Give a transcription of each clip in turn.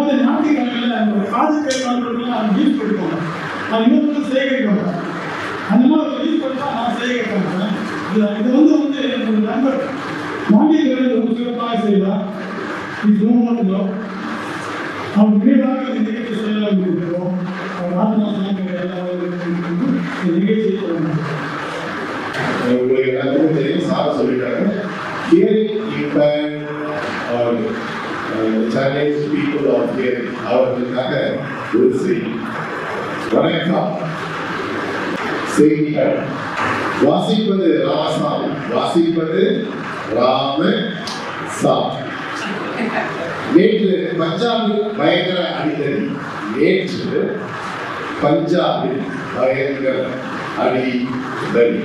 மாதிரி நாட்டுக்காரங்கள அந்த காது கேட்கலாம் அவங்க யூஸ் பண்ணிக்கோங்க நான் இன்னொரு சேகரிக்கணும் அந்த மாதிரி ஒரு யூஸ் பண்ணா நான் சேகரிக்கிறேன் இது இது வந்து வந்து ஒரு நண்பர் நாட்டில் ரொம்ப சிறப்பாக செய்தார் இது மூணு அவன் விரைவாக இந்த நிகழ்ச்சி செய்யலாம் இருக்கிறோம் அவர் நாட்டு இந்த நிகழ்ச்சியை தொடங்கணும் உங்களுக்கு எல்லாத்துக்கும் தெரியும் சார் சொல்லிட்டாங்க hearing impaired or challenge people of hearing அவர்களுக்காக ஒரு செய்தி வணக்கம் செய்திகள் வாசிப்பது ராமசாமி வாசிப்பது ராம சாமி நேற்று பஞ்சாபில் பயங்கர அடிதடி நேற்று பஞ்சாபில் பயங்கர அடிதடி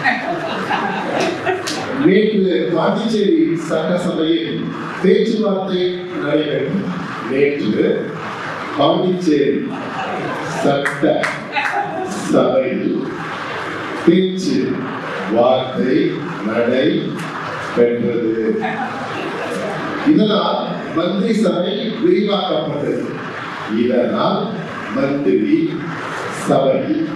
நேற்று பாண்டிச்சேரி சட்டசபையில் பேச்சுவார்த்தை நடைபெற்றது நேற்று பாண்டிச்சேரி சட்ட சபையில் பேச்சு வார்த்தை நடை பெற்றது இதனால் மந்திரி சபை விரிவாக்கப்பட்டது இதனால் மந்திரி சபை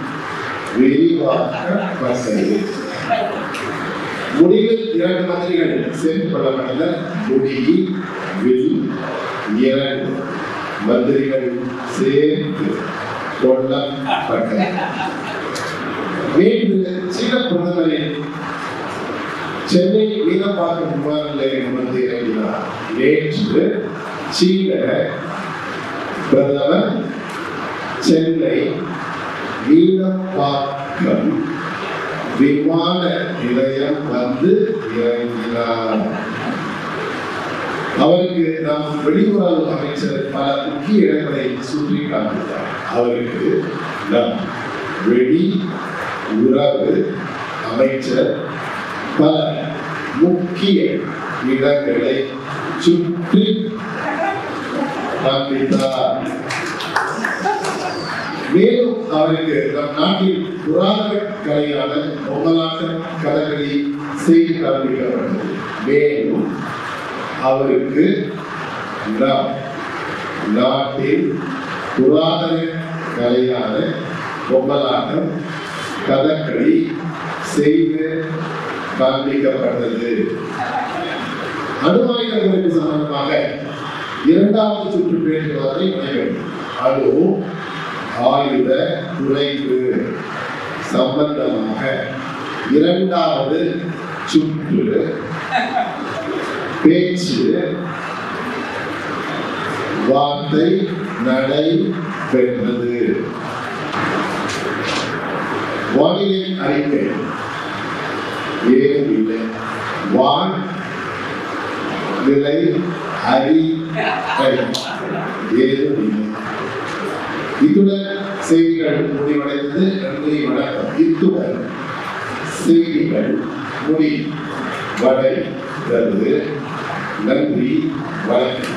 விரிவாக்கப்பட்டது முடிவில் இரண்டு மந்திரிகள் சேர்த்துக் கொள்ளப்பட்டனர் முடியில் வில் இரண்டு மந்திரிகள் சேர்த்து கொள்ளப்பட்டனர் நேற்று சீன பிரதமரின் சென்னை மீனம்பாக்கம் விமான நிலையம் வந்து இறங்கினார் நேற்று சீன பிரதமர் சென்னை மீனம்பாக்கம் விமான நிலையம் வந்து இறங்கினார் அவருக்கு நம் வெளியுறவு அமைச்சர் பல முக்கிய இடங்களை சுற்றி காண்பித்தார் அவருக்கு நம் வெளி உறவு அமைச்சர் பல முக்கிய இடங்களை சுற்றி காண்பித்தார் மேலும் அவருக்கு நம் நாட்டில் புராதன கலையான பொம்மலாட்டம் கதகளி செய்து காண்பிக்கப்பட்டது மேலும் அவருக்கு நம் நாட்டில் புராதன கலையான பொம்மலாட்டம் கதகளி செய்து காண்பிக்கப்பட்டது அணுவாயுத குறைப்பு சம்பந்தமாக இரண்டாவது சுற்று பேச்சுவார்த்தை நடைபெறும் அதுவும் ஆயுத குறைப்பு சம்பந்தமாக இரண்டாவது சுற்று பேச்சு வார்த்தை நடைபெற்றது வானிலை அறிக்கை ஏதும் இல்லை வான் நிலை அறிக்கை ஏதும் இல்லை இத்துடன் செய்திகள் முடிவடைந்தது நன்றி வணக்கம் இத்துடன் செய்திகள் முடிவடைந்தது நன்றி வணக்கம்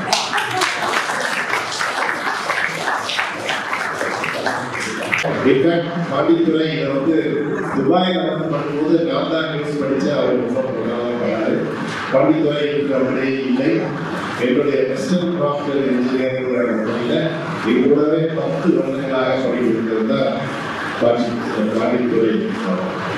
இன்ஃபேக்ட் பாண்டித்துறை இதை வந்து துபாயில் வந்து பண்ணும்போது நான் தான் நியூஸ் படித்து அவர் ரொம்ப பிரபலமாக பண்ணாரு பாண்டித்துறை இருக்கிறவரே இல்லை என்னுடைய வெஸ்டர்ன் கிராஃப்ட் இன்ஜினியரிங் பணியில் என் கூடவே பத்து வருடங்களாக பணிபுரிந்தது தான் பாண்டி பாண்டித்துறை